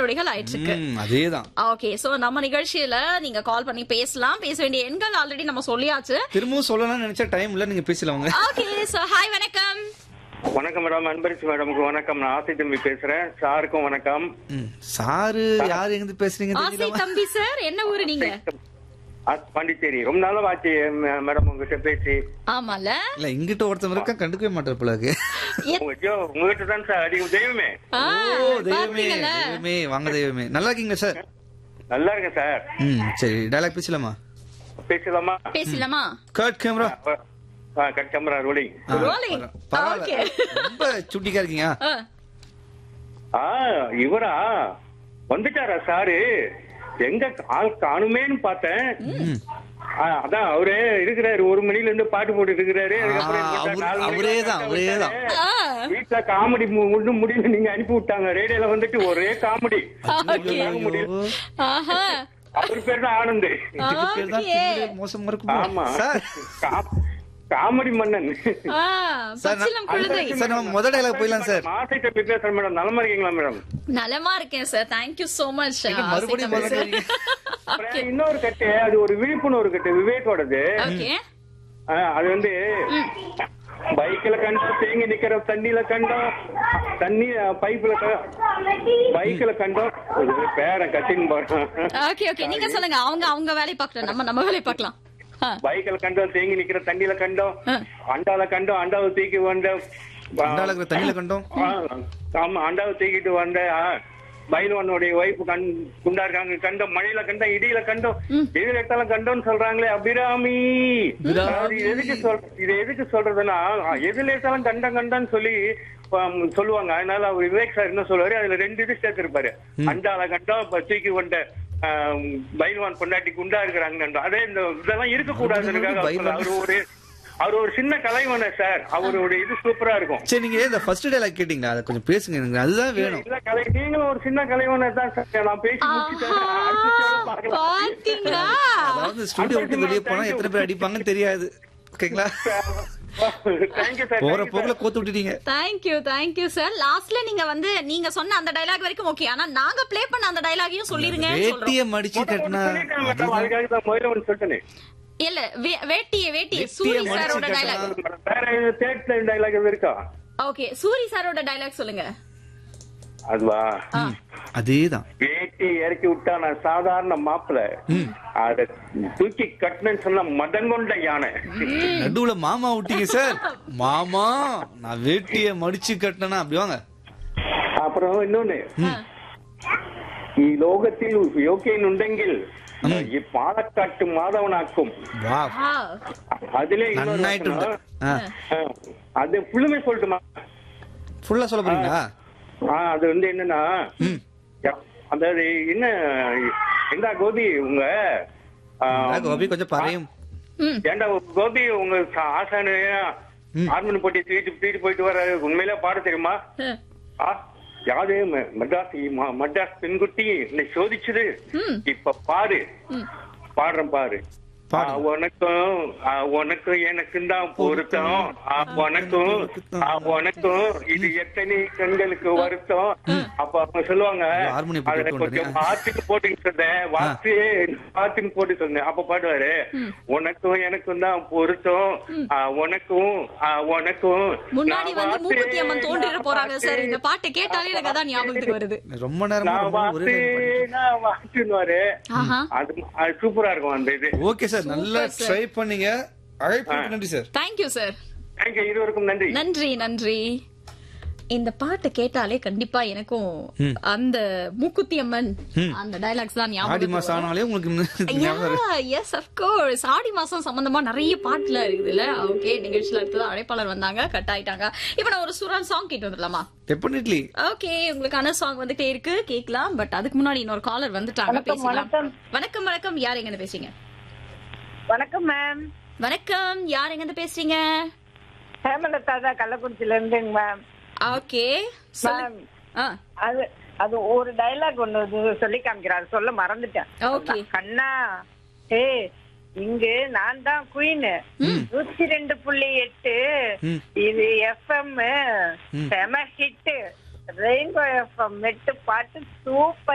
நொடிகள் ஆயிட்டு இருக்கு ம், அதேதான் ஓகே சோ நம்ம நிகழ்ச்சியில நீங்க கால் பண்ணி பேசலாம் பேச வேண்டிய எண்கள் ஆல்ரெடி நம்ம சொல்லியாச்சு திரும்பவும் சொல்லலாம்னு நினைச்சா டைம் இல்ல நீங்க பேசலாம் வாங்க ஓகே சோ ஹாய் வணக்கம் வணக்கம் மேடம் அன்பரிசி மேடமுக்கு வணக்கம் நான் ஆசை தம்பி பேசுறேன் சாருக்கும் வணக்கம் ம், சாரு யார் எங்க இருந்து பேசுறீங்க ஆசை தெரியல தம்பி சார் என்ன ஊரு நீங்க ஆ, பாண்டிச்சேரி ரொம்ப நாளும் ஆச்சு ம- மேடம் உங்ககிட்ட பேசி ஆமால இல்ல இங்கிட்ட ஒருத்தன் இருக்கா கண்டுக்கவே மாட்டார் போல இருக்கு உங்க ஐயோ, உங்ககிட்ட தான் சார் அதிகம் தெய்வமே ஆ, ஓ தெய்வமே பாத்தீங்கல்ல? தெய்வமே வாங்க தெய்வமே நல்லா இருக்கீங்க சார் நல்லா இருக்கேன் சார் ம் சரி டயலாக் பேசலாமா பேசலாமா பேசலாமா கட் கேமரா கட்டமரா ரோலிங் Rolling. பரவாயில்ல Okay. ரொம்ப சுட்டிக்கா இருக்கீங்க ஆ, ஆ இவரா வந்துட்டாரா சாரு எங்க ஆள் காணுமேன்னு பார்த்தேன் ம். ஆ, அதான் அவரே இருக்கிறாரு ஒரு மணில இருந்து பாட்டு போட்டு இருக்கிறாரு அதுக்கப்புறம் ஆ, பார்த்தா அவரு- நாலு மணிக்கு அவரே தான், அவரே தான். ஆ, வீட்டுல காமெடி ஒண்ணும் முடியல நீங்க அனுப்பி விட்டாங்க ரேடியோல வந்துட்டு ஒரே காமெடி Okay. ஐயோ, ஆஹா. அவர் பேர் தான் ஆனந்த் இதுக்கு பேர் தான் Okay. திமிரு மோசமா இருக்குமா ஆமா சார் கா- காமெடி மன்னன் ஆ, சார், நான்- பச்சிளம் குழந்தை சார் நம்ம முதல் டயலாக் போயிடலாம் சார் மாசை தம்பி பேசுறேன் மேடம் நலமா இருக்கீங்களா மேடம் நலமா இருக்கேன் சார் தேங்க்யூ சோ மச் இது மறுபடியும் முதல்ல வரீங்க. ஓகே இன்னொரு கட்டு அது ஒரு விழிப்புணர்வு கட்டு விவேக்கோடது ஓகே ஆ, அது வந்து பைக்ல கண்டோம் தேங்கி நிக்கிற தண்ணியில கண்டோம் தண்ணி பைப்ல பைக்ல கண்டோம் இது பேரன் கட்டின்னு போறான் ஓகே ஓகே நீங்க சொல்லுங்க அவங்க அவங்க வேலையை பார்க்கணும் நம்ம நம்ம வேலையை பார்க்கலாம் ஆ, பைக்ல கண்டோம் தேங்கி நிக்கிற தண்ணியில கண்டோம் ஆ. அண்டால கண்டோம் அண்டாவை தூக்கி வந்தோம் அண்டால இருக்கிற தண்ணியில கண்டோம் ஆ, ஆமா அண்டாவை தூக்கிட்டு வந்த பைலவனுடைய ஒய்ஃப் கண் குண்டா இருக்காங்க கண்டோம் மழையில கண்டோம் இடியில கண்டோம் எதிர எடுத்தாலும் கண்டோம்னு சொல்றாங்களே அபிராமி அது எதுக்கு சொல் இது எதுக்கு சொல்றதுன்னா எதுல எடுத்தாலும் கண்டம் கண்டம்னு சொல்லி ஆம், சொல்லுவாங்க அதனால அவர் விவேக் சார் என்ன சொல்லுவாரு அதுல ரெண்டு இது சேர்த்திருப்பாரு அண்டால கண்டோம் இப்ப தூக்கி கொண்ட பைல்வான் பொண்டாட்டி குண்டா இருக்கிறாங்க கண்டோம் அதே இந்த இதெல்லாம் இருக்கக்கூடாதுக்காக அவர் ஒரு அவர் ஒரு சின்ன கலைவன சார் அவருடைய இது சூப்பரா இருக்கும் சரி நீங்க இந்த ஃபர்ஸ்ட் டயலாக் கேட்டீங்களா அதை கொஞ்சம் பேசுங்க எனக்கு அதுதான் வேணும் இல்ல கலை நீங்களும் ஒரு சின்ன கலைவன தான் சார் நான் பேசி முடிச்சுட்டேன் அடுத்த show ல பார்க்கலாம். பாத்தீங்களா அதாவது ஸ்டுடியோ விட்டு வெளியே போனா எத்தனை பேர் அடிப்பாங்கன்னு தெரியாது ஓகேங்களா Thank you sir, போற thank you போக்குல sir. கோத்து விட்டுட்டீங்க தேங்க்யூ தேங்க்யூ சார் லாஸ்ட்ல நீங்க வந்து நீங்க சொன்ன அந்த டயலாக் வரைக்கும் ஓகே ஆனா நாங்க ப்ளே பண்ண அந்த டயலாகையும் சொல்லிருங்க வேட்டிய மடிச்சு கட்டினா சொல்லிட்டேன் madam, அதுக்காக தான் முதல்ல ஒண்ணு சொல்லிட்டேனே. இல்ல வே- வேட்டிய வேட்டிய வேட்டிய சூரி மடிச்சு சாரோட கட்டினா- டயலாக் வேற தேர்ட் லைன் டைலாக் எதுவும் இருக்கா ஓகே சூரி சாரோட டயலாக் சொல்லுங்க அதுவா ஆ. அதேதான் வேட்டி இறக்கி விட்டா நான் சாதாரண மாப்பிள அத தூக்கி கட்டினேன்னு சொன்னா மதங்கொண்ட யானை நடுவுல மாமா விட்டீங்க சார் மாமா நான் வேட்டிய மடிச்சு கட்டினா அப்படி வாங்க அப்புறம் இன்னொன்னு ഈ ലോകത്തിൽ യോഗ്യനുണ്ടെങ്കിൽ ഈ പാലക്കാട്ട് മാധവനാക്കും வா ஆ, അതിലെ இன்னொரு நன்னாயிட்டு வசனம். ஆ ஆ, அது ஃபுல்லுமே சொல்லட்டுமா ஃபுல்லா சொல்ல போறீங்களா ஆ, அது வந்து என்னன்னா ம் அதாவது என்ன எந்த கோபி உங்க ஆ, அதான் கோபி கொஞ்சம் பறையும் ம். ஏண்டா கோபி உங்க ச- ஆசானு ஆர்மன் போட்டி தூக்கிட்டு தூக்கிட்டு போயிட்டு வர உண்மையிலே பாட தெரியுமா அஹ், ஆ, யாது ம- மட்ராஸ் ம- மட்ராஸ் பெண்குட்டி என்னை சோதிச்சது ம். இப்ப பாரு பாடுறேன் பாரு பாடு. ஆ, உனக்கும் ஆ, உனக்கும் எனக்கும் தான் பொருத்தம் ஆ, உனக்கும் ஆ, உனக்கும் இது எத்தனை கண்களுக்கு வருத்தம் அப்ப அவங்க சொல்லுவாங்க ஹார்மோனியம் போட்டு அதுல விட்டு கொஞ்சம் வந்தேன். வாத்துக்கு போட்டுன்னு சொன்னேன் வாத்து வாத்துக்கு போட்டு சொன்னேன் அப்ப பாடுவாரு உனக்கும் எனக்கும் தான் பொருத்தம் ஆ, உனக்கும் ஆ, உனக்கும் முன்னாடி நான் வந்து வாத்து, மூக்குத்தி அம்மன் தோன்றிட நான் போறாங்க சார் இந்த வாத்து. பாட்டு கேட்டாலே எனக்கு அதான் ஞாபகத்துக்கு வருது ரொம்ப நேரமா நான் ரொம்ப ஒரே வாத்து line பண்ணிட்டு. நான் வாத்துன்னுவாரு ஆஹா அது அது சூப்பரா இருக்கும் அந்த இது ஓகே சார் நல்லா Super, sir. ட்ரை பண்ணீங்க அழைப்பு நன்றி சார் தேங்க்யூ சார் தேங்க்யூ இருவருக்கும் நன்றி நன்றி நன்றி இந்த பாட்டு கேட்டாலே கண்டிப்பா எனக்கும் அந்த மூக்குத்தி அம்மன் அந்த டயலாக்ஸ் தான் ஆடி ஞாபகம் மாசம் ஆனாலே உங்களுக்கு ஞாபகம் இருக்கு. எஸ் அப்கோர்ஸ் ஆடி மாசம் சம்பந்தமா நிறைய பாட்டுல இருக்குதுல்ல ஓகே நிகழ்ச்சியில அடுத்தது அழைப்பாளர் வந்தாங்க கட் ஆயிட்டாங்க இப்ப நான் ஒரு சுரான் சாங் கேட்டு வந்துடலாமா டெஃபினெட்லி ஓகே உங்களுக்கான சாங் வந்துட்டே இருக்கு கேட்கலாம் பட் அதுக்கு முன்னாடி இன்னொரு காலர் வந்துட்டாங்க வணக்கம், பேசலாம் வணக்கம். வணக்கம் வணக்கம் யார் எங்க இருந்து பேசுறீங்க வணக்கம் மேம் வணக்கம் யார் எங்க இருந்து பேசுறீங்க ஹேமலதா தான் கள்ளக்குறிச்சில இருந்துங்க மேம் ஓகே மேம் ஆ அது அது ஒரு டைலாக் ஒண்ணு இது சொல்லி காமிக்கிறாரு சொல்ல மறந்துட்டேன் Okay. கண்ணா ஏ இங்கு நான் தான் குயின் நூத்தி ரெண்டு புள்ளி எட்டு ம். இது எஃப்எம் ம். செம ஹிட் ரெயின்போ எஃப்எம் எட்டு பாட்டு சூப்பர்